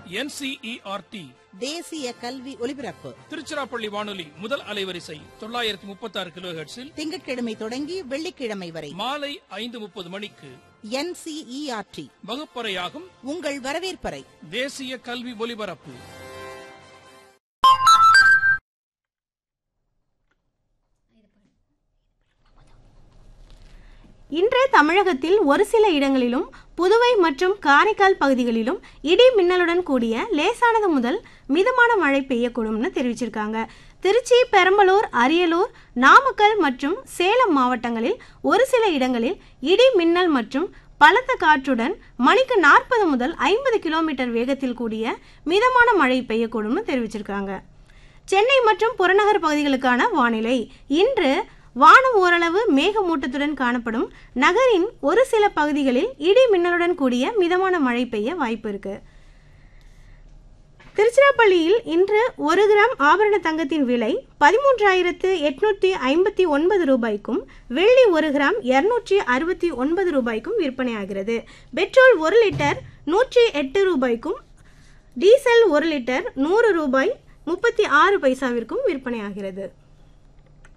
NCERT தேசிய கல்வி ஒலிபரப்பு திருச்சிராப்பள்ளி வானொலி முதல் அலைவரிசை தொள்ளாயிரத்தி முப்பத்தி ஆறு கிலோ ஹெர்ட்ஸில் திங்கட்கிழமை தொடங்கி வெள்ளிக்கிழமை வரை மாலை ஐந்து முப்பது மணிக்கு என்சிஇஆர்டி வகுப்பறையாகும் உங்கள் வரவேற்பறை தேசிய கல்வி ஒலிபரப்பு இன்று தமிழகத்தில் ஒரு சில இடங்களிலும் புதுவை மற்றும் காரைக்கால் பகுதிகளிலும் இடி மின்னலுடன் கூடிய லேசானது முதல் மிதமான மழை பெய்யக்கூடும்னு தெரிவிச்சிருக்காங்க திருச்சி பெரம்பலூர் அரியலூர் நாமக்கல் மற்றும் சேலம் மாவட்டங்களில் ஒரு சில இடங்களில் இடி மின்னல் மற்றும் பலத்த காற்றுடன் மணிக்கு நாற்பது முதல் ஐம்பது கிலோமீட்டர் வேகத்தில் கூடிய மிதமான மழை பெய்யக்கூடும்னு தெரிவிச்சிருக்காங்க சென்னை மற்றும் புறநகர் பகுதிகளுக்கான வானிலை இன்று வானம் ஓரளவு மேகமூட்டத்துடன் காணப்படும் நகரின் ஒரு சில பகுதிகளில் இடி மின்னலுடன் கூடிய மிதமான மழை பெய்ய வாய்ப்பு இருக்கு திருச்சிராப்பள்ளியில் இன்று ஒரு கிராம் ஆபரண தங்கத்தின் விலை பதிமூன்றாயிரத்து எட்நூற்றி ஐம்பத்தி ஒன்பது ரூபாய்க்கும் வெள்ளி ஒரு கிராம் இருநூற்றி அறுபத்தி ஒன்பது ரூபாய்க்கும் விற்பனையாகிறது பெட்ரோல் ஒரு லிட்டர் நூற்றி எட்டு ரூபாய்க்கும் டீசல் ஒரு லிட்டர் நூறு ரூபாய் முப்பத்தி ஆறு பைசாவிற்கும் விற்பனையாகிறது